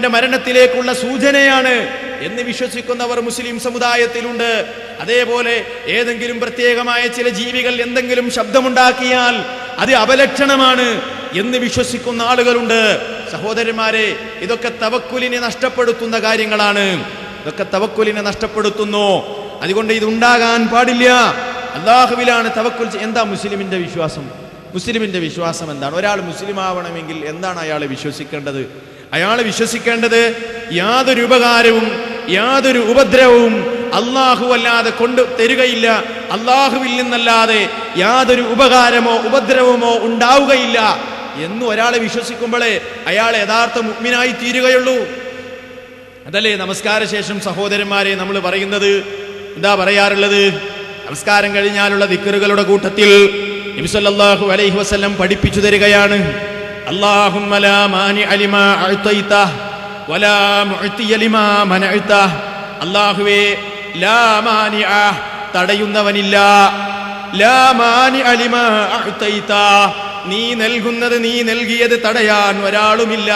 മരണത്തിലേക്കുള്ള സൂചനയാണ് എന്ന് വിശ്വസിക്കുന്നവർ മുസ്ലിം സമുദായത്തിലുണ്ട് അതേപോലെ ഏതെങ്കിലും പ്രത്യേകമായ ചില ജീവികൾ എന്തെങ്കിലും ശബ്ദമുണ്ടാക്കിയാൽ അത് അപലക്ഷണമാണ് എന്ന് വിശ്വസിക്കുന്ന ആളുകളുണ്ട് സഹോദരന്മാരെ ഇതൊക്കെ തവക്കുലിനെ നഷ്ടപ്പെടുത്തുന്ന കാര്യങ്ങളാണ് ഇതൊക്കെ തവക്കുലിനെ നഷ്ടപ്പെടുത്തുന്നു അതുകൊണ്ട് ഇതുണ്ടാകാൻ പാടില്ല അള്ളാഹുവിലാണ് തവക്കുൽ ചെ- എന്താ മുസ്ലിമിന്റെ വിശ്വാസം മുസ്ലിമിന്റെ വിശ്വാസം എന്താണ് ഒരാൾ മുസ്ലിം ആവണമെങ്കിൽ എന്താണ് അയാൾ വിശ്വസിക്കേണ്ടത് അയാൾ വിശ്വസിക്കേണ്ടത് യാതൊരു ഉപകാരവും യാതൊരു ഉപദ്രവവും അള്ളാഹു അല്ലാതെ കൊണ്ട് തരികയില്ല അള്ളാഹുവിൽ നിന്നല്ലാതെ യാതൊരു ഉപകാരമോ ഉപദ്രവമോ ഉണ്ടാവുകയില്ല എന്ന് ഒരാളെ വിശ്വസിക്കുമ്പോഴേ അയാൾ യഥാർത്ഥ മുഗ്മിനായി തീരുകയുള്ളൂ അതല്ലേ നമസ്കാര ശേഷം സഹോദരന്മാരെ നമ്മൾ പറയുന്നത് എന്താ പറയാറുള്ളത് നമസ്കാരം കഴിഞ്ഞാലുള്ള ദിക്കറുകളുടെ കൂട്ടത്തിൽ നബി സല്ലല്ലാഹു അലൈഹി വസല്ലം പഠിപ്പിച്ചു തരികയാണ് അല്ലാഹുമ്മ ലാ മാനിഅ ലിമാ അഅ്തൈത വലാ മുഅ്തിയ ലിമാ മനഅ്ത അല്ലാഹുവേ ലാ മാനിഅ തടയുന്നവനില്ല ലാ മാനിഅ ലിമാ അഅ്തൈത നീ നൽകുന്നത് നീ നൽകിയത് തടയാൻ ഒരാളുമില്ല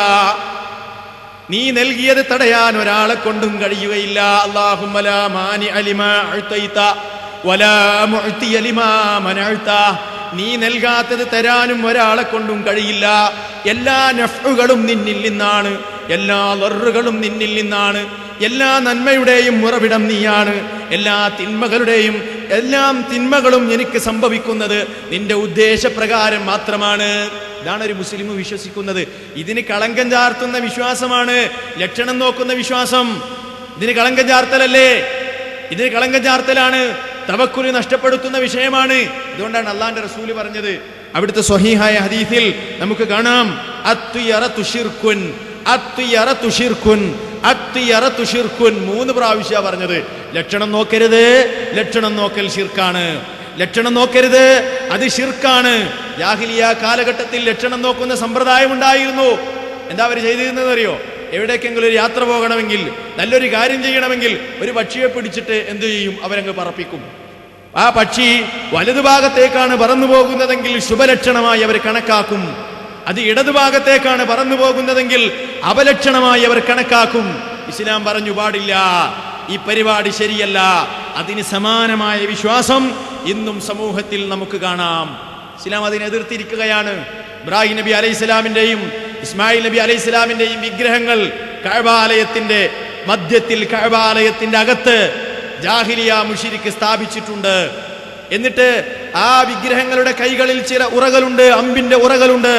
നീ നൽകിയത് തടയാൻ ഒരാളെ കൊണ്ടും കഴിയുകയില്ല അല്ലാഹുമ്മ ലാ മാനി അലിമാ അഅ്തൈത വലാ മുഅ്തിയ ലിമാ മനഅ്ത നീ നൽകാത്തത് തരാനും ഒരാളെ കൊണ്ടും കഴിയില്ല എല്ലാ നഫ്ഉകളും നിന്നിൽ നിന്നാണ് എല്ലാ ലറുകളും നിന്നിൽ നിന്നാണ് എല്ലാ നന്മയുടെയും ഉറവിടം നീയാണ് എല്ലാ തിന്മകളുടെയും എല്ലാം തിന്മകളും എനിക്ക് സംഭവിക്കുന്നത് നിന്റെ ഉദ്ദേശപ്രകാരം മാത്രമാണ് ഇതാണ് ഒരു മുസ്ലിം വിശ്വസിക്കുന്നത് ഇതിന് കളങ്കം ചാർത്തുന്ന വിശ്വാസമാണ് ലക്ഷണം നോക്കുന്ന വിശ്വാസം ഇതിന് കളങ്കം ചാർത്തലല്ലേ ഇതിന് കളങ്കം ചാർത്തലാണ് തവക്കുല് നഷ്ടപ്പെടുത്തുന്ന വിഷയമാണ് അതുകൊണ്ടാണ് അള്ളാന്റെ റസൂല് പറഞ്ഞത് അവിടുത്തെ സ്വഹീഹായ ഹദീസിൽ നമുക്ക് കാണാം അത്യുയറ തുഷിർക്കുൻ അത്യുയറ തുഷിർക്കുൻ അത്യുയറ തുഷിർക്കുൻ മൂന്ന് പ്രാവശ്യ പറഞ്ഞത് ലക്ഷണം നോക്കരുത് ലക്ഷണം നോക്കൽ ഷിർക്കാണ് ലക്ഷണം നോക്കരുത് അത് ഷിർക്കാണ് ജാഹിലിയ കാലഘട്ടത്തിൽ ലക്ഷണം നോക്കുന്ന സമ്പ്രദായം ഉണ്ടായിരുന്നു എന്താ അവർ ചെയ്തിരുന്നത് അറിയോ എവിടേക്കെങ്കിലും ഒരു യാത്ര പോകണമെങ്കിൽ നല്ലൊരു കാര്യം ചെയ്യണമെങ്കിൽ ഒരു പക്ഷിയെ പിടിച്ചിട്ട് എന്തു ചെയ്യും അവരങ്ങ് പറപ്പിക്കും ആ പക്ഷി വലതുഭാഗത്തേക്കാണ് പറന്നു പോകുന്നതെങ്കിൽ ശുഭലക്ഷണമായി അവർ കണക്കാക്കും അത് ഇടതുഭാഗത്തേക്കാണ് പറന്നു പോകുന്നതെങ്കിൽ അപലക്ഷണമായി അവർ കണക്കാക്കും ഇസ്ലാം പറഞ്ഞു പാടില്ല ഈ പരിപാടി ശരിയല്ല അതിന് സമാനമായ വിശ്വാസം ഇന്നും സമൂഹത്തിൽ നമുക്ക് കാണാം ഇസ്ലാം അതിനെ എതിർത്തിരിക്കുകയാണ് ഇബ്രാഹിം നബി അലൈഹി സ്വലാമിന്റെയും ഇസ്മായിൽ നബി അലൈഹി സ്വലാമിന്റെയും വിഗ്രഹങ്ങൾ കഴബാലയത്തിന്റെ മധ്യത്തിൽ കഴബാലയത്തിന്റെ അകത്ത് ജാഹിലിയ മുഷിരിക്ക് സ്ഥാപിച്ചിട്ടുണ്ട് എന്നിട്ട് ആ വിഗ്രഹങ്ങളുടെ കൈകളിൽ ചില ഉറകളുണ്ട് അമ്പിന്റെ ഉറകളുണ്ട്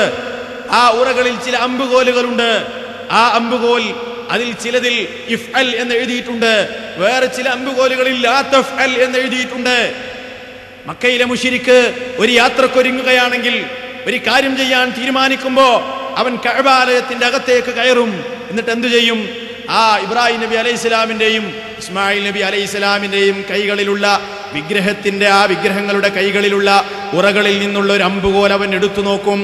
ആ ഉറകളിൽ ചില അമ്പുകോലുകളുണ്ട് ആ അമ്പുകോൽ അതിൽ ചിലതിൽ ഇഫ് അൽ എന്ന് എഴുതിയിട്ടുണ്ട് വേറെ ചില അമ്പുകോലുകളിൽ ലാ തഫ്അൽ എന്ന് എഴുതിയിട്ടുണ്ട് മക്കയിലെ മുഷിരിക്ക് ഒരു യാത്രക്കൊരുങ്ങുകയാണെങ്കിൽ ഒരു കാര്യം ചെയ്യാൻ തീരുമാനിക്കുമ്പോ അവൻ കഴബാലയത്തിന്റെ അകത്തേക്ക് കയറും എന്നിട്ട് എന്തു ചെയ്യും ആ ഇബ്രാഹിം നബി അലൈഹി സ്വലാമിന്റെയും ഇസ്മായിൽ നബി അലൈഹി സ്വലാമിന്റെയും കൈകളിലുള്ള വിഗ്രഹത്തിന്റെ ആ വിഗ്രഹങ്ങളുടെ കൈകളിലുള്ള ഉറകളിൽ നിന്നുള്ള ഒരു അമ്പുകോൽ അവൻ എടുത്തു നോക്കും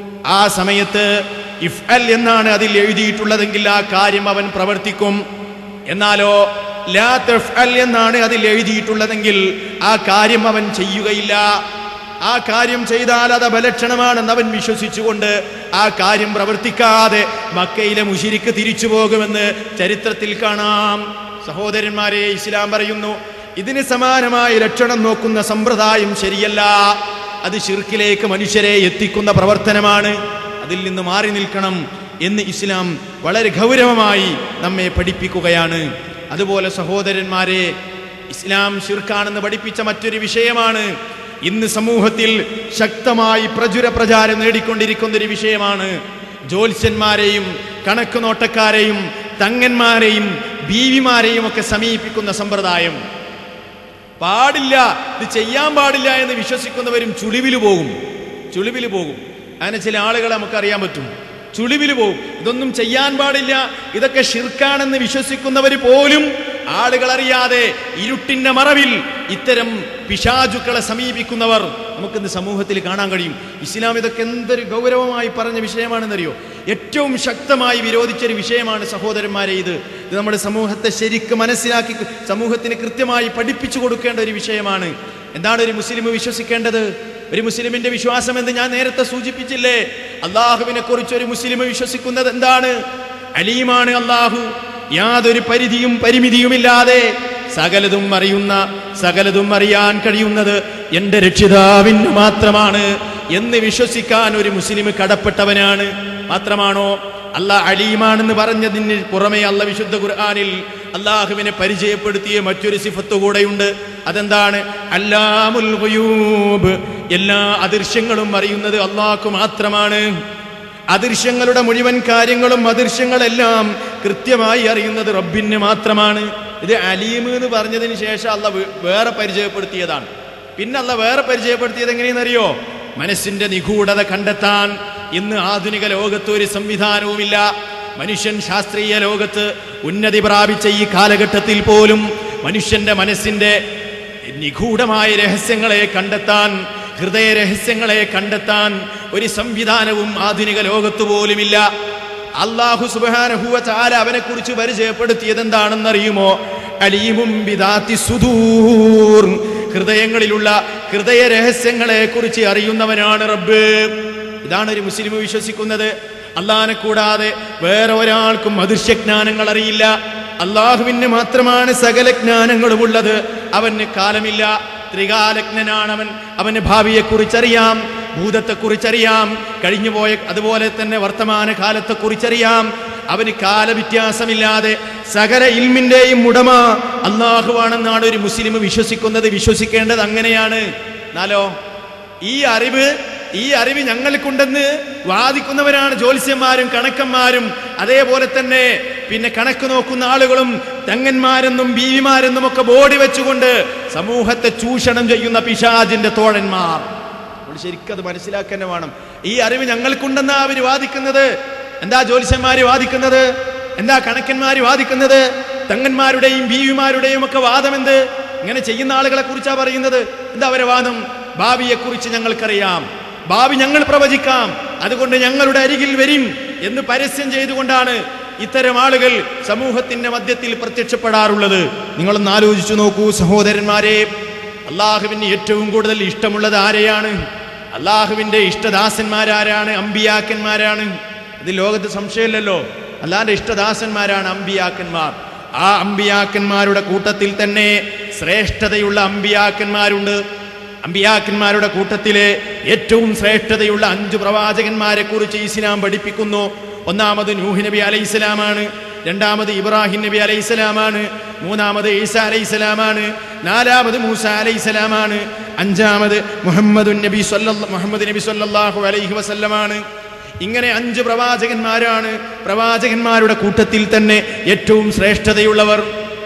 ആ സമയത്ത് ഇഫ് അൽ എന്നാണ് അതിൽ എഴുതിയിട്ടുള്ളതെങ്കിൽ ആ കാര്യം അവൻ പ്രവർത്തിക്കും എന്നാലോ ലാ തഫ്അൽ എന്നാണ് അതിൽ എഴുതിയിട്ടുള്ളതെങ്കിൽ ആ കാര്യം അവൻ ചെയ്യുകയില്ല ആ കാര്യം ചെയ്താൽ അത് അപലക്ഷണമാണെന്ന് അവൻ വിശ്വസിച്ചുകൊണ്ട് ആ കാര്യം പ്രവർത്തിക്കാതെ മക്കയിലെ മുഷിരിക്ക് തിരിച്ചു പോകുമെന്ന് ചരിത്രത്തിൽ കാണാം സഹോദരന്മാരെ ഇസ്ലാം പറയുന്നു ഇതിന് സമാനമായ ലക്ഷണം നോക്കുന്ന സമ്പ്രദായം ശരിയല്ല അത് ഷിർക്കിലേക്ക് മനുഷ്യരെ എത്തിക്കുന്ന പ്രവർത്തനമാണ് അതിൽ നിന്ന് മാറി നിൽക്കണം എന്ന് ഇസ്ലാം വളരെ ഗൗരവമായി നമ്മെ പഠിപ്പിക്കുകയാണ് അതുപോലെ സഹോദരന്മാരെ ഇസ്ലാം ഷിർക്കാണെന്ന് പഠിപ്പിച്ച മറ്റൊരു വിഷയമാണ് ഇന്ന് സമൂഹത്തിൽ ശക്തമായി പ്രചുര പ്രചാരം നേടിക്കൊണ്ടിരിക്കുന്ന ഒരു വിഷയമാണ് ജ്യോത്സ്യന്മാരെയും കണക്ക് നോട്ടക്കാരെയും തങ്ങന്മാരെയും ബീവിമാരെയും ഒക്കെ സമീപിക്കുന്ന സമ്പ്രദായം പാടില്ല ഇത് ചെയ്യാൻ പാടില്ല എന്ന് വിശ്വസിക്കുന്നവരും ചുളിവിൽ പോകും ചുളിവിൽ പോകും അങ്ങനെ ചില ആളുകളെ നമുക്കറിയാൻ പറ്റും ചുളിവിൽ പോകും ഇതൊന്നും ചെയ്യാൻ പാടില്ല ഇതൊക്കെ ഷിർക്കാണെന്ന് വിശ്വസിക്കുന്നവർ പോലും ആളുകൾ അറിയാതെ ഇരുട്ടിന്റെ മറവിൽ ഇത്തരം പിശാചുക്കളെ സമീപിക്കുന്നവർ നമുക്കിന്ന് സമൂഹത്തിൽ കാണാൻ കഴിയും ഇസ്ലാം ഇതൊക്കെ എന്തൊരു ഗൗരവമായി പറഞ്ഞ വിഷയമാണെന്നറിയോ ഏറ്റവും ശക്തമായി വിരോധിച്ചൊരു വിഷയമാണ് സഹോദരന്മാരെ ഇത് ഇത് നമ്മുടെ സമൂഹത്തെ ശരിക്ക് മനസ്സിലാക്കി സമൂഹത്തിന് കൃത്യമായി പഠിപ്പിച്ചു കൊടുക്കേണ്ട ഒരു വിഷയമാണ് എന്താണ് ഒരു മുസ്ലിം വിശ്വസിക്കേണ്ടത് ഒരു മുസ്ലിമിന്റെ വിശ്വാസം എന്ന് ഞാൻ നേരത്തെ സൂചിപ്പിച്ചില്ലേ അള്ളാഹുവിനെ കുറിച്ച് ഒരു മുസ്ലിം വിശ്വസിക്കുന്നത് എന്താണ് അലീമാണ് അള്ളാഹു യാതൊരു പരിധിയും പരിമിതിയുമില്ലാതെ സകലതും അറിയുന്ന സകലതും അറിയാൻ കഴിയുന്നത് എന്റെ രക്ഷിതാവിന് മാത്രമാണ് എന്ന് വിശ്വസിക്കാൻ ഒരു മുസ്ലിം കടപ്പെട്ടവനാണ് മാത്രമാണോ അല്ല അലീമാണെന്ന് പറഞ്ഞതിന് പുറമെ അല്ല വിശുദ്ധ ഖുർആനിൽ അള്ളാഹുവിനെ പരിചയപ്പെടുത്തിയ മറ്റൊരു സിഫത്ത് കൂടെയുണ്ട് അതെന്താണ് അല്ലാമുൽ ഗുയൂബ് എല്ലാ അദൃശ്യങ്ങളും അറിയുന്നത് അള്ളാഹ്ക്ക് മാത്രമാണ് അദൃശ്യങ്ങളുടെ മുഴുവൻ കാര്യങ്ങളും അദൃശ്യങ്ങളെല്ലാം കൃത്യമായി അറിയുന്നത് റബ്ബിന് മാത്രമാണ് ഇത് അലീം എന്ന് പറഞ്ഞതിന് ശേഷം അല്ല വേ- വേറെ പരിചയപ്പെടുത്തിയതാണ് പിന്നെ അല്ല വേറെ പരിചയപ്പെടുത്തിയത് എങ്ങനെയെന്നറിയോ മനസ്സിന്റെ നിഗൂഢത കണ്ടെത്താൻ ഇന്ന് ആധുനിക ലോകത്ത് ഒരു സംവിധാനവുമില്ല മനുഷ്യൻ ശാസ്ത്രീയ ലോകത്ത് ഉന്നതി പ്രാപിച്ച ഈ കാലഘട്ടത്തിൽ പോലും മനുഷ്യന്റെ മനസ്സിന്റെ നിഗൂഢമായ രഹസ്യങ്ങളെ കണ്ടെത്താൻ ഹൃദയ രഹസ്യങ്ങളെ കണ്ടെത്താൻ ഒരു സംവിധാനവും ആധുനിക ലോകത്ത് പോലുമില്ല അള്ളാഹു സുബാനഹുവ ചാല അവനെ കുറിച്ച് പരിചയപ്പെടുത്തിയത് എന്താണെന്നറിയുമോ അലീമും ബിദാത്തി സുദൂർ ഹൃദയങ്ങളിലുള്ള ഹൃദയ രഹസ്യങ്ങളെ കുറിച്ച് അറിയുന്നവനാണ് റബ്ബ് ഇതാണ് ഒരു മുസ്ലിം വിശ്വസിക്കുന്നത് അള്ളാഹിനെ കൂടാതെ വേറെ ഒരാൾക്കും അദൃശ്യജ്ഞാനങ്ങൾ അറിയില്ല അള്ളാഹുവിന് മാത്രമാണ് സകല ജ്ഞാനങ്ങളും ഉള്ളത് അവന് കാലമില്ല ത്രികാലജ്ഞനാണ് അവൻ അവന് ഭാവിയെക്കുറിച്ചറിയാം ഭൂതത്തെക്കുറിച്ചറിയാം കഴിഞ്ഞുപോയ അതുപോലെ തന്നെ വർത്തമാന കാലത്തെക്കുറിച്ചറിയാം അവന് കാലവ്യത്യാസമില്ലാതെ സകല ഇൽമിന്റെയും ഉടമ അള്ളാഹുവാണെന്നാണ് ഒരു മുസ്ലിം വിശ്വസിക്കുന്നത് വിശ്വസിക്കേണ്ടത് അങ്ങനെയാണ് എന്നാലോ ഈ അറിവ് ഈ അറിവ് ഞങ്ങൾക്കുണ്ടെന്ന് വാദിക്കുന്നവരാണ് ജ്യോത്സ്യന്മാരും കണക്കന്മാരും അതേപോലെ തന്നെ പിന്നെ കണക്ക് നോക്കുന്ന ആളുകളും തങ്ങന്മാരെന്നും ബീവിമാരെന്നും ഒക്കെ ബോഡി വെച്ചുകൊണ്ട് സമൂഹത്തെ ചൂഷണം ചെയ്യുന്ന പിശാജിന്റെ തോഴന്മാർ നമ്മൾ ശരിക്കും അത് മനസ്സിലാക്കുക തന്നെ വേണം ഈ അറിവ് ഞങ്ങൾക്കുണ്ടെന്നാ അവർ വാദിക്കുന്നത് എന്താ ജ്യോത്സ്യന്മാര് വാദിക്കുന്നത് എന്താ കണക്കന്മാര് വാദിക്കുന്നത് തങ്ങന്മാരുടെയും ബീവിമാരുടെയും ഒക്കെ വാദം എന്ത് ഇങ്ങനെ ചെയ്യുന്ന ആളുകളെ കുറിച്ചാ പറയുന്നത് എന്താ അവരെ വാദം ഭാവിയെ കുറിച്ച് ഞങ്ങൾക്കറിയാം ഭാവി ഞങ്ങൾ പ്രവചിക്കാം അതുകൊണ്ട് ഞങ്ങളുടെ അരികിൽ വരും എന്ന് പരസ്യം ചെയ്തുകൊണ്ടാണ് ഇത്തരം ആളുകൾ സമൂഹത്തിന്റെ മധ്യത്തിൽ പ്രത്യക്ഷപ്പെടാറുള്ളത് നിങ്ങളൊന്ന് ആലോചിച്ചു നോക്കൂ സഹോദരന്മാരെ അള്ളാഹുവിന് ഏറ്റവും കൂടുതൽ ഇഷ്ടമുള്ളത് ആരെയാണ് അള്ളാഹുവിന്റെ ഇഷ്ടദാസന്മാരാരാണ് അമ്പിയാക്കന്മാരാണ് ഇത് ലോകത്ത് സംശയമില്ലല്ലോ അല്ലാന്റെ ഇഷ്ടദാസന്മാരാണ് അമ്പിയാക്കന്മാർ ആ അമ്പിയാക്കന്മാരുടെ കൂട്ടത്തിൽ തന്നെ ശ്രേഷ്ഠതയുള്ള അമ്പിയാക്കന്മാരുണ്ട് അമ്പിയാക്കന്മാരുടെ കൂട്ടത്തിലെ ഏറ്റവും ശ്രേഷ്ഠതയുള്ള അഞ്ചു പ്രവാചകന്മാരെ കുറിച്ച് ഇസ്ലാം പഠിപ്പിക്കുന്നു ഒന്നാമത് നൂഹ് നബി അലൈഹിസ്സലാമാണ് രണ്ടാമത് ഇബ്രാഹിം നബി അലൈഹിസ്സലാമാണ് മൂന്നാമത് ഈസ അലൈഹിസ്സലാമാണ് നാലാമത് മൂസ അലൈഹിസ്സലാമാണ് അഞ്ചാമത് മുഹമ്മദ് നബി സ്വല്ലല്ല മുഹമ്മദ് നബി സ്വല്ലല്ലാഹു അലൈഹി വസല്ലമാണ് ഇങ്ങനെ അഞ്ച് പ്രവാചകന്മാരാണ് പ്രവാചകന്മാരുടെ കൂട്ടത്തിൽ തന്നെ ഏറ്റവും ശ്രേഷ്ഠതയുള്ളവർ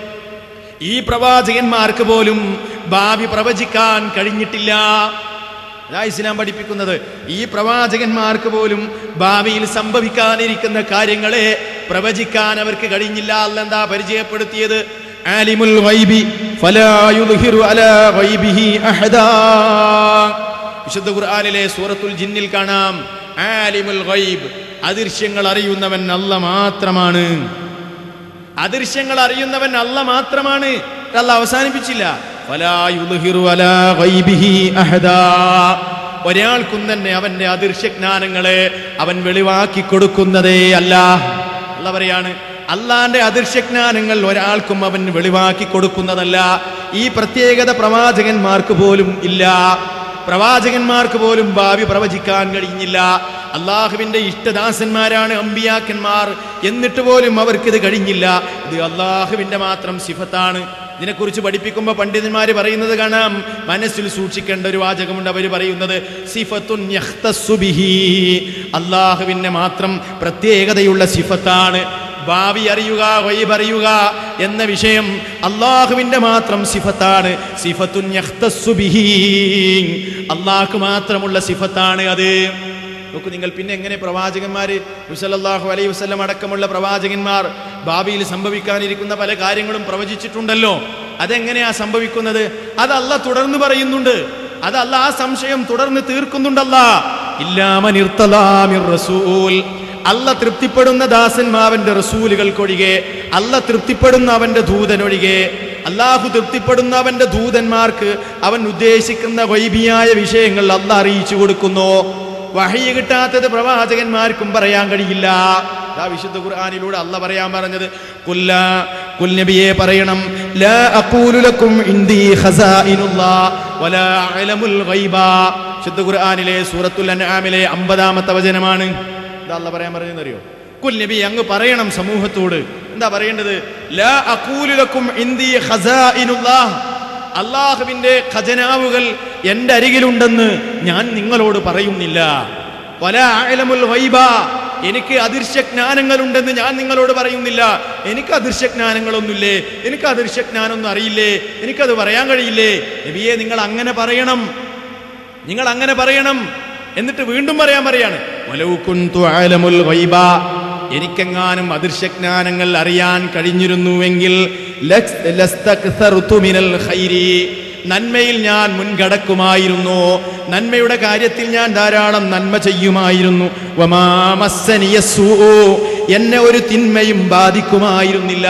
ഈ പ്രവാചകന്മാർക്ക് പോലും ഭാവി പ്രവചിക്കാൻ കഴിഞ്ഞിട്ടില്ല അതാ ഇസ്ലാം പഠിപ്പിക്കുന്നത് ഈ പ്രവാചകന്മാർക്ക് പോലും ഭാവിയിൽ സംഭവിക്കാനിരിക്കുന്ന കാര്യങ്ങളെ പ്രവചിക്കാൻ അവർക്ക് കഴിഞ്ഞില്ല അല്ലെന്താ പരിചയപ്പെടുത്തിയത് ആലിമുൽ ഗൈബി ഫലാ യുദ്ഹിറു അലാ ഗൈബിഹി അഹദാ വിശുദ്ധ ഖുർആനിലെ സൂറത്തുൽ ജിന്നിൽ കാണാം ആലിമുൽ ഗൈബ് അദൃശ്യങ്ങൾ അറിയുന്നവൻ അല്ല മാത്രമാണ് അദൃശ്യങ്ങൾ അറിയുന്നവൻ അല്ല മാത്രമാണ് അല്ല അവസാനിപ്പിച്ചില്ല ഫലാ യുദ്ഹിറു അലാ ഗൈബിഹി അഹദാ. ഒരാൾക്കും തന്നെ അവന്റെ അദൃശ്യജ്ഞാനങ്ങളെ അവൻ വെളിവാക്കി കൊടുക്കുന്നതേ അല്ല അല്ല പറയാണ് അള്ളാന്റെ അദൃശ്യജ്ഞാനങ്ങൾ ഒരാൾക്കും അവൻ വെളിവാക്കി കൊടുക്കുന്നതല്ല ഈ പ്രത്യേകത പ്രവാചകന്മാർക്ക് പോലും ഇല്ല പ്രവാചകന്മാർക്ക് പോലും ഭാവി പ്രവചിക്കാൻ കഴിഞ്ഞില്ല അള്ളാഹുവിന്റെ ഇഷ്ടദാസന്മാരാണ് അമ്പിയാക്കന്മാർ എന്നിട്ട് പോലും അവർക്കിത് കഴിഞ്ഞില്ല ഇത് അള്ളാഹുവിന്റെ മാത്രം സിഫത്താണ് ഇതിനെക്കുറിച്ച് പഠിപ്പിക്കുമ്പോൾ പണ്ഡിതന്മാര് പറയുന്നത് കാണാം മനസ്സിൽ സൂക്ഷിക്കേണ്ട ഒരു വാചകമുണ്ട് അവർ പറയുന്നത് സിഫത്തുൻ യഖ്തസ്സു ബിഹി അള്ളാഹുവിന്റെ മാത്രം പ്രത്യേകതയുള്ള സിഫത്താണ് ഭാവി അറിയുക വൈബ് അറിയുക എന്ന വിഷയം അള്ളാഹുവിന്റെ മാത്രം സിഫത്താണ് സിഫത്തുൻ യഖ്തസ്സു ബിഹി അള്ളാഹ്ക്ക് മാത്രമുള്ള സിഫത്താണ് അത് നോക്കൂ നിങ്ങൾ പിന്നെ എങ്ങനെ പ്രവാചകന്മാര് മുസലല്ലാഹു അലൈഹി വസല്ലം അടക്കമുള്ള പ്രവാചകന്മാർ ഭാവിയിൽ സംഭവിക്കാനിരിക്കുന്ന പല കാര്യങ്ങളും പ്രവചിച്ചിട്ടുണ്ടല്ലോ അതെങ്ങനെയാ സംഭവിക്കുന്നത് അത് അല്ല തുടർന്ന് പറയുന്നുണ്ട് അത് അല്ല ആ സംശയം തുടർന്ന് തീർക്കുന്നുണ്ടല്ല ഇല്ലാമനിർത്തലാമിർ റസൂൽ അല്ല തൃപ്തിപ്പെടുന്ന ദാസന്മാവന്റെ റസൂലുകൾക്കൊഴികെ അല്ല തൃപ്തിപ്പെടുന്ന അവന്റെ ദൂതനൊഴികെ അള്ളാഹു തൃപ്തിപ്പെടുന്ന അവന്റെ ദൂതന്മാർക്ക് അവൻ ഉദ്ദേശിക്കുന്ന വൈബിയായ വിഷയങ്ങൾ അല്ല അറിയിച്ചു കൊടുക്കുന്നു വഹയ കിട്ടാത്തത് പ്രവാചകന്മാർക്കും പറയാൻ കഴിയില്ല ദാ വിശുദ്ധ ഖുർആനിലൂടെ അല്ല പറയാൻ പറഞ്ഞത് കുല്ല കുൽ നബിയെ പറയണം ലാ അഖൂലു ലക്കും ഇൻദി ഖസാഇനുല്ലാ വലാ അലമുൽ ഗൈബ വിശുദ്ധ ഖുർആനിലെ സൂറത്തുൽ അൻആമിലെ 50ാമത്തെ വചനമാണ് എന്താ അല്ല പറയാൻ പറഞ്ഞതെന്നറിയോ കുൽ നബി അങ്ങ് പറയണം സമൂഹത്തോട് എന്താ പറയേണ്ടത് ലാ അഖൂലു ലക്കും ഇൻദി ഖസാഇനുല്ലാ അള്ളാഹുവിന്റെ ഖജനാവുകൾ എൻ്റെ അരികിലുണ്ടെന്ന് ഞാൻ നിങ്ങളോട് പറയുന്നില്ല വല അഅലമുൽ ഗൈബ എനിക്ക് അദൃശ്യജ്ഞാനങ്ങളുണ്ടെന്ന് ഞാൻ നിങ്ങളോട് പറയുന്നില്ല എനിക്ക് അദൃശ്യജ്ഞാനങ്ങളൊന്നുമില്ലേ എനിക്ക് അദൃശ്യജ്ഞാനൊന്നും അറിയില്ലേ എനിക്കത് പറയാൻ കഴിയില്ലേ നബിയെ നിങ്ങൾ അങ്ങനെ പറയണം നിങ്ങൾ അങ്ങനെ പറയണം എന്നിട്ട് വീണ്ടും പറയാൻ പറയാണ് വലൗ കുന്തു അഅലമുൽ ഗൈബ എനിക്കെങ്ങാനും അദൃശ്യജ്ഞാനങ്ങൾ അറിയാൻ കഴിഞ്ഞിരുന്നുവെങ്കിൽ ലക്സ്- ലസ്തക്സർതു മിനൽ ഖൈരി. നന്മയിൽ ഞാൻ മുൻകടക്കുമായിരുന്നു നന്മയുടെ കാര്യത്തിൽ ഞാൻ ധാരാളം നന്മ ചെയ്യുമായിരുന്നു വമാ മസ്സനിയ സൂഉ. എന്നെ ഒരു തിന്മയും ബാധിക്കുമായിരുന്നില്ല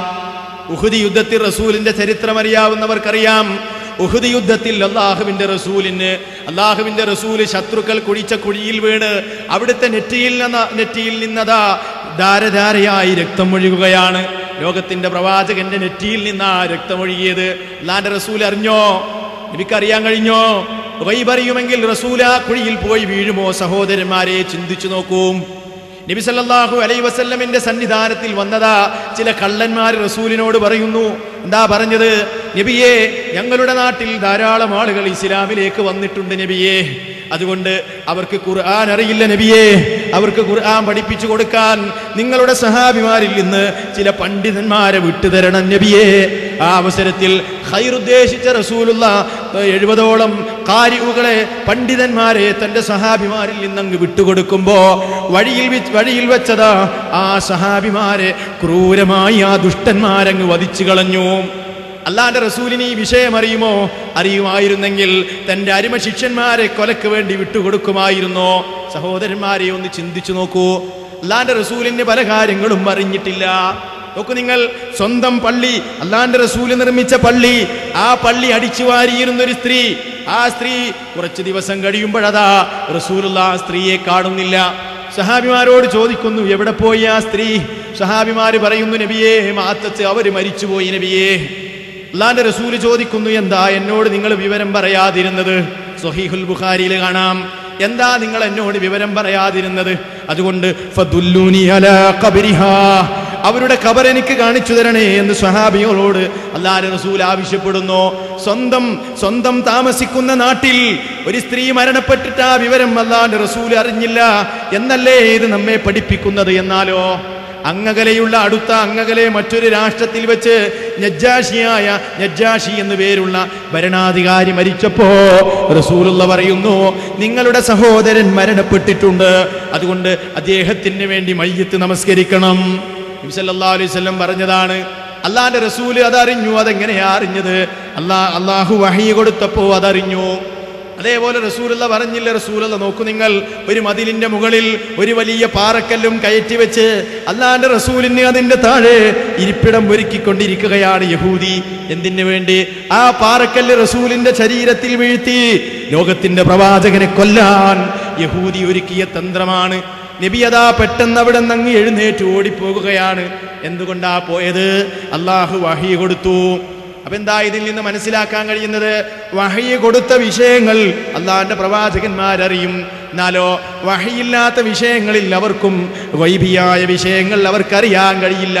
ഉഹുദ് യുദ്ധത്തിൽ റസൂലിന്റെ ചരിത്രം അറിയാവുന്നവർക്കറിയാം ഉഹുദ് യുദ്ധത്തിൽ അള്ളാഹുവിന്റെ റസൂലിന് അള്ളാഹുവിന്റെ റസൂല് ശത്രുക്കൾ കുഴിച്ച കുഴിയിൽ വീണ് അവിടുത്തെ നെറ്റിയിൽ നിന്ന് നെറ്റിയിൽ നിന്നതാ ധാരധാരയായി രക്തം ഒഴുകുകയാണ് ലോകത്തിന്റെ പ്രവാചകന്റെ നെറ്റിയിൽ നിന്നാ രക്തമൊഴുകിയത് അള്ളാന്റെ റസൂൽ അറിഞ്ഞോ എനിക്കറിയാൻ കഴിഞ്ഞോ വൈബറിയുമെങ്കിൽ റസൂല കുഴിയിൽ പോയി വീഴുമോ സഹോദരന്മാരെ ചിന്തിച്ചു നോക്കൂ നബി സല്ലല്ലാഹു അലൈഹി വസല്ലമിന്റെ സന്നിധാനത്തിൽ വന്നതാ ചില കള്ളന്മാർ റസൂലിനോട് പറയുന്നു എന്താ പറഞ്ഞത് നബിയെ ഞങ്ങളുടെ നാട്ടിൽ ധാരാളം ആളുകൾ ഇസ്ലാമിലേക്ക് വന്നിട്ടുണ്ട് നബിയെ അതുകൊണ്ട് അവർക്ക് ഖുർആൻ അറിയില്ല നബിയെ അവർക്ക് ഖുർആൻ പഠിപ്പിച്ചു കൊടുക്കാൻ നിങ്ങളുടെ സഹാബിമാരിൽ നിന്ന് ചില പണ്ഡിതന്മാരെ വിട്ടുതരണം നബിയെ ആ അവസരത്തിൽ ഖൈറുദ്ദേശിച്ച റസൂലുള്ള എഴുപതോളം കാരിവുകളെ പണ്ഡിതന്മാരെ തന്റെ സഹാബിമാരിൽ നിന്നങ്ങ് വിട്ടുകൊടുക്കുമ്പോ വഴിയിൽ വെച്ച് വഴിയിൽ വെച്ചതാ ആ സഹാബിമാരെ ക്രൂരമായി ആ ദുഷ്ടന്മാരങ്ങ് വധിച്ചു കളഞ്ഞു അല്ലാന്റെ റസൂലിന് ഈ വിഷയം അറിയുമോ അറിയുമായിരുന്നെങ്കിൽ തന്റെ അരിമ ശിഷ്യന്മാരെ കൊലക്ക് വേണ്ടി വിട്ടുകൊടുക്കുമായിരുന്നോ സഹോദരന്മാരെ ഒന്ന് ചിന്തിച്ചു നോക്കൂ അല്ലാന്റെ റസൂലിന് പല കാര്യങ്ങളും അറിഞ്ഞിട്ടില്ല നോക്കൂ നിങ്ങൾ സ്വന്തം പള്ളി അല്ലാന്റെ റസൂല് നിർമ്മിച്ച പള്ളി ആ പള്ളി അടിച്ചു വാരിയിരുന്ന ഒരു സ്ത്രീ ആ സ്ത്രീ കുറച്ച് ദിവസം കഴിയുമ്പോഴതാ റസൂലുള്ള ആ സ്ത്രീയെ കാണുന്നില്ല സഹാബിമാരോട് ചോദിക്കുന്നു എവിടെ പോയി ആ സ്ത്രീ സഹാബിമാര് പറയുന്നു നബിയേ മാത്തച്ച് അവര് മരിച്ചുപോയി നബിയേ അള്ളാന്റെ റസൂല് ചോദിക്കുന്നു എന്താ എന്നോട് നിങ്ങൾ വിവരം പറയാതിരുന്നത് സൊഹീഹുൽ ബുഖാരിയിൽ കാണാം എന്താ നിങ്ങൾ എന്നോട് വിവരം പറയാതിരുന്നത് അതുകൊണ്ട് ഫദുല്ലൂനി അലാ ഖബരിഹാ. അവരുടെ ഖബർ എനിക്ക് കാണിച്ചു തരണേ എന്ന് സ്വഹാബികളോട് അല്ലാഹ് റസൂൽ ആവശ്യപ്പെടുന്നു സ്വന്തം സ്വന്തം താമസിക്കുന്ന നാട്ടിൽ ഒരു സ്ത്രീ മരണപ്പെട്ടിട്ട് ആ വിവരം അല്ലാഹ് റസൂൽ അറിഞ്ഞില്ല എന്നല്ലേ ഇത് നമ്മെ പഠിപ്പിക്കുന്നത് എന്നാലോ അങ്ങകലെയുള്ള അടുത്ത അങ്ങകലെ മറ്റൊരു രാഷ്ട്രത്തിൽ വെച്ച് നജ്ജാഷിയായ നജ്ജാഷി എന്നു പേരുള്ള ഭരണാധികാരി മരിച്ചപ്പോ റസൂലുള്ള പറയുന്നു നിങ്ങളുടെ സഹോദരൻ മരണപ്പെട്ടിട്ടുണ്ട് അതുകൊണ്ട് അദ്ദേഹത്തിന് വേണ്ടി മയ്യത്ത് നമസ്കരിക്കണം നബി സല്ലല്ലാഹു അലൈഹി വസല്ലം പറഞ്ഞതാണ് അള്ളാന്റെ റസൂല് അതറിഞ്ഞു അതെങ്ങനെയാ അറിഞ്ഞത് അല്ലാ അള്ളാഹു വഹി കൊടുത്തപ്പോ അതറിഞ്ഞു അതേപോലെ റസൂലുള്ള പറഞ്ഞില്ല റസൂലുള്ള നോക്കൂ നിങ്ങൾ ഒരു മതിലിന്റെ മുകളിൽ ഒരു വലിയ പാറക്കല്ലും കയറ്റി വെച്ച് അല്ലാണ്ട് റസൂലിന് അതിന്റെ താഴെ ഇരിപ്പിടം ഒരുക്കിക്കൊണ്ടിരിക്കുകയാണ് യഹൂദി എന്തിനു വേണ്ടി ആ പാറക്കല്ല് റസൂലിന്റെ ശരീരത്തിൽ വീഴ്ത്തി ലോകത്തിന്റെ പ്രവാചകനെ കൊല്ലാൻ യഹൂദി ഒരുക്കിയ തന്ത്രമാണ് നബി അതാ പെട്ടെന്ന് അവിടെ നിന്ന് അങ്ങ് എഴുന്നേറ്റ് ഓടിപ്പോകുകയാണ് എന്തുകൊണ്ടാ പോയത് അള്ളാഹു വഹി കൊടുത്തു അപ്പൊ എന്താ ഇതിൽ നിന്ന് മനസ്സിലാക്കാൻ കഴിയുന്നത് വഹയി കൊടുത്ത വിഷയങ്ങൾ അള്ളാഹിന്റെ പ്രവാചകന്മാരറിയും എന്നാലോ വഹയില്ലാത്ത വിഷയങ്ങളിൽ അവർക്കും വൈബിയായ വിഷയങ്ങൾ അവർക്കറിയാൻ കഴിയില്ല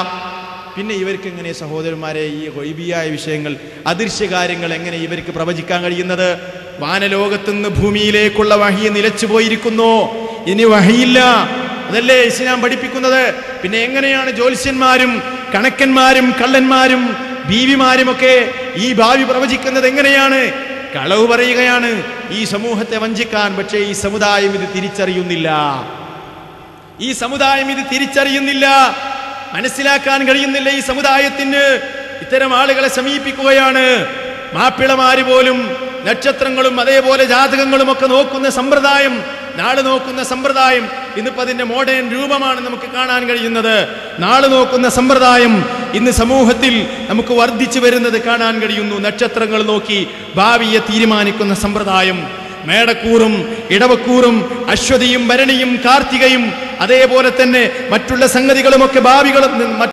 പിന്നെ ഇവർക്ക് എങ്ങനെ സഹോദരന്മാരെ ഈ വൈബിയായ വിഷയങ്ങൾ അദൃശ്യ കാര്യങ്ങൾ എങ്ങനെ ഇവർക്ക് പ്രവചിക്കാൻ കഴിയുന്നത് വാനലോകത്തുനിന്ന് ഭൂമിയിലേക്കുള്ള വഹി നിലച്ചു പോയിരിക്കുന്നു ഇനി വഹിയില്ല അതല്ലേ ഇസ്ലാം പഠിപ്പിക്കുന്നത് പിന്നെ എങ്ങനെയാണ് ജ്യോത്സ്യന്മാരും കണക്കന്മാരും കള്ളന്മാരും ബീവിമാരുമൊക്കെ ഈ ഭാവി പ്രവചിക്കുന്നത് എങ്ങനെയാണ് കളവ് പറയുകയാണ് ഈ സമൂഹത്തെ വഞ്ചിക്കാൻ പക്ഷേ ഈ സമുദായം ഇത് തിരിച്ചറിയുന്നില്ല ഈ സമുദായം ഇത് തിരിച്ചറിയുന്നില്ല മനസ്സിലാക്കാൻ കഴിയുന്നില്ല ഈ സമുദായത്തിന് ഇത്തരം ആളുകളെ സമീപിക്കുകയാണ് മാപ്പിളമാര് പോലും നക്ഷത്രങ്ങളും അതേപോലെ ജാതകങ്ങളും ഒക്കെ നോക്കുന്ന സമ്പ്രദായം നാളെ നോക്കുന്ന സമ്പ്രദായം ഇന്നിപ്പോ അതിന്റെ മോഡേൺ രൂപമാണ് നമുക്ക് കാണാൻ കഴിയുന്നത് നാളെ നോക്കുന്ന സമ്പ്രദായം ഇന്ന് സമൂഹത്തിൽ നമുക്ക് വർദ്ധിച്ചു വരുന്നത് കാണാൻ കഴിയുന്നു നക്ഷത്രങ്ങൾ നോക്കി ഭാവിയെ തീരുമാനിക്കുന്ന സമ്പ്രദായം മേടക്കൂറും ഇടവക്കൂറും അശ്വതിയും ഭരണിയും കാർത്തികയും അതേപോലെ തന്നെ മറ്റുള്ള സംഗതികളുമൊക്കെ ഭാവികളും